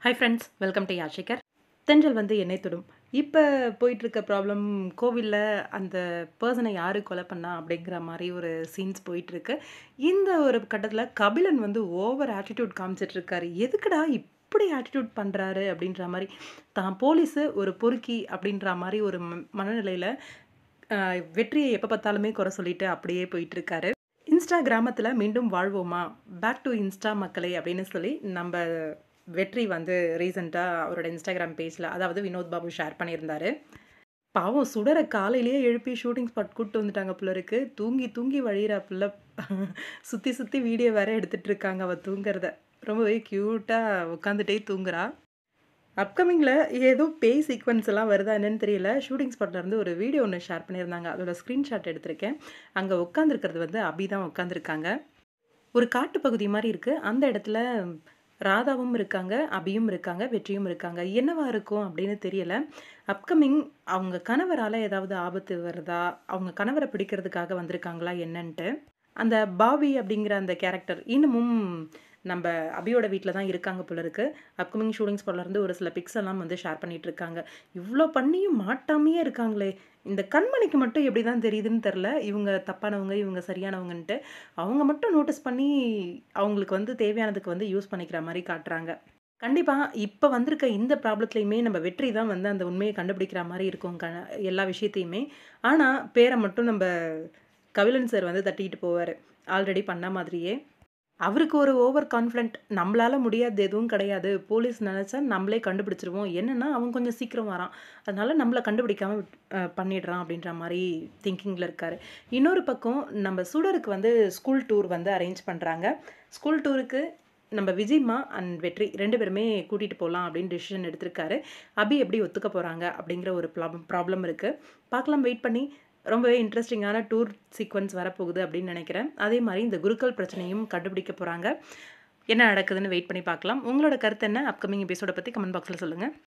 hi friends welcome to யாஷிகர் தென்றல் வந்து என்னை தொடும் இப்போ போயிட்டுருக்க ப்ராப்ளம் கோவிலில் அந்த பர்சனை யார் கொலை பண்ணா அப்படிங்கிற மாதிரி ஒரு சீன்ஸ் போயிட்டுருக்கு இந்த ஒரு கட்டத்தில் கபிலன் வந்து ஓவர் ஆட்டிடியூட் காமிச்சிட்ருக்காரு எதுக்குடா இப்படி ஆட்டிடியூட் பண்ணுறாரு அப்படின்ற மாதிரி தான் போலீஸு ஒரு பொறுக்கி அப்படின்ற மாதிரி ஒரு ம- மனநிலையில் ஆஹ், வெற்றியை எப்போ பார்த்தாலுமே குறை சொல்லிட்டு அப்படியே போயிட்டுருக்காரு இன்ஸ்டா கிராமத்தில் மீண்டும் வாழ்வோமா பேக் டு இன்ஸ்டா மக்களே அப்படின்னு சொல்லி நம்ம வெற்றி வந்து ரீசெண்டாக அவரோட இன்ஸ்டாகிராம் பேஜில் அதாவது வினோத் பாபு ஷேர் பண்ணியிருந்தாரு பாவம் சுடரை காலையிலேயே எழுப்பி ஷூட்டிங் ஸ்பாட் கூப்பிட்டு வந்துட்டாங்க பிள்ளருக்கு தூங்கி தூங்கி வழியிற பிள்ளை சுற்றி சுற்றி வீடியோ வேற எடுத்துட்டு இருக்காங்க அவள் தூங்குறத ரொம்பவே க்யூட்டாக உட்காந்துட்டே தூங்குறா அப்கமிங்கில் ஏதோ பேய் சீக்வன்ஸ் எல்லாம் வருதா என்னன்னு தெரியல ஷூட்டிங் ஸ்பாட்ல இருந்து ஒரு வீடியோ ஒன்று ஷேர் பண்ணியிருந்தாங்க அதோட ஸ்க்ரீன்ஷாட் எடுத்திருக்கேன் அங்கே உட்காந்துருக்கிறது வந்து அபி தான் உட்காந்துருக்காங்க ஒரு காட்டு பகுதி மாதிரி இருக்குது அந்த இடத்துல ராதாவும் இருக்காங்க அபியும் இருக்காங்க வெற்றியும் இருக்காங்க என்னவா இருக்கும் அப்படின்னு தெரியல அப்கமிங் அவங்க கணவரால் ஏதாவது ஆபத்து வருதா அவங்க கணவரை பிடிக்கிறதுக்காக வந்திருக்காங்களா என்னன்ட்டு அந்த பாபி அப்படிங்கிற அந்த கேரக்டர் இன்னமும் நம்ம அபியோட வீட்டில் தான் இருக்காங்க போல இருக்கு அப்கமிங் ஷூட்டிங் ஸ்பாட்ல இருந்து ஒரு சில பிக்ஸ் எல்லாம் வந்து ஷேர் பண்ணிட்டு இருக்காங்க இவ்வளோ பண்ணியும் மாட்டாமையே இருக்காங்களே இந்த கண்மணிக்கு மட்டும் எப்படி தான் தெரியுதுன்னு தெரில இவங்க தப்பானவங்க இவங்க சரியானவங்கன்ட்டு அவங்க மட்டும் நோட்டீஸ் பண்ணி அவங்களுக்கு வந்து தேவையானதுக்கு வந்து யூஸ் பண்ணிக்கிற மாதிரி காட்டுறாங்க கண்டிப்பாக இப்போ வந்திருக்க இந்த ப்ராப்ளத்துலையுமே நம்ம வெற்றி தான் வந்து அந்த உண்மையை கண்டுபிடிக்கிற மாதிரி இருக்கும் க எல்லா விஷயத்தையுமே ஆனால் பேரை மட்டும் நம்ம கபிலன் சார் வந்து தட்டிட்டு போவார் ஆல்ரெடி பண்ண மாதிரியே அவருக்கு ஒரு ஓவர் கான்ஃபிடென்ட் நம்மளால முடியாது எதுவும் கிடையாது போலீஸ் நினச்சா நம்மளே கண்டுபிடிச்சிருவோம் என்னன்னா அவன் கொஞ்சம் சீக்கிரம் வரான் அதனால நம்மளை கண்டுபிடிக்காம விட்- அஹ் பண்ணிடுறான் அப்படின்ற மாதிரி திங்கிங்கில் இருக்காரு இன்னொரு பக்கம் நம்ம சுடருக்கு வந்து ஸ்கூல் டூர் வந்து அரேஞ்ச் பண்ணுறாங்க ஸ்கூல் டூருக்கு நம்ம விஜய்மா அண்ட் வெற்றி ரெண்டு பேருமே கூட்டிகிட்டு போகலாம் அப்படின்னு டிசிஷன் எடுத்திருக்காரு அபி எப்படி ஒத்துக்க போகிறாங்க அப்படிங்கிற ஒரு ப்ராப்ளம் ப்ராப்ளம் இருக்குது பார்க்கலாம் வெயிட் பண்ணி ரொம்பவே இன்ட்ரெஸ்டிங்கான டூர் சீக்வன்ஸ் வரப்போகுது அப்படின்னு நினைக்கிறேன் அதே மாதிரி இந்த குருக்கள் பிரச்சனையும் கண்டுபிடிக்க போகிறாங்க என்ன நடக்குதுன்னு வெயிட் பண்ணி பார்க்கலாம் உங்களோட கருத்து என்ன அப்கமிங் எபிசோட பற்றி கமெண்ட் பாக்ஸில் சொல்லுங்கள்